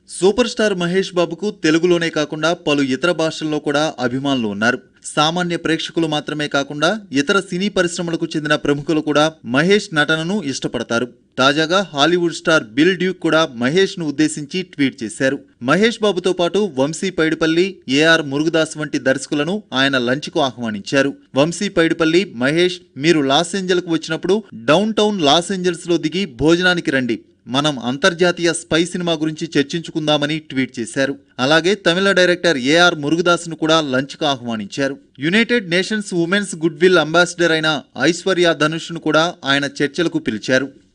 super star Mahesh బాబుకు తెలుగులోనే కాకుండా పలు ఇతర భాషల్లో కూడా అభిమానులు ఉన్నారు సామాన్య ప్రేక్షకులు మాత్రమే కాకుండా ఇతర సినీ పరిశ్రమలకు చెందిన ప్రముఖులు కూడా మహేష్ నటనను ఇష్టపడతారు తాజాగా హాలీవుడ్ స్టార్ బిల్ డ్యూక్ కూడా మహేష్ ను ఉద్దేశించి ట్వీట్ చేశారు మహేష్ బాబుతో పాటు వంశీ పైడిపల్లి ఏఆర్ మురుగదాస్ వంటి దర్శకులను ఆయన లంచ్కు ఆహ్వానించారు వంశీ పైడిపల్లి మహేష్ మీరు లాస్ ఏంజల్కు వచ్చినప్పుడు డౌన్ టౌన్ లాస్ ఏంజల్స్ లో దిగి భోజనానికి రండి మనం అంతర్జాతీయ స్పై సినిమా గురించి చర్చించుకుందామని ట్వీట్ చేశారు అలాగే తమిళ డైరెక్టర్ ఏఆర్ మురుగదాస్ను కూడా లంచ్కు ఆహ్వానించారు United Nations women's goodwill ambassador అయిన ఐశ్వర్య ధనుష్ను కూడా ఆయన చర్చలకు పిలిచారు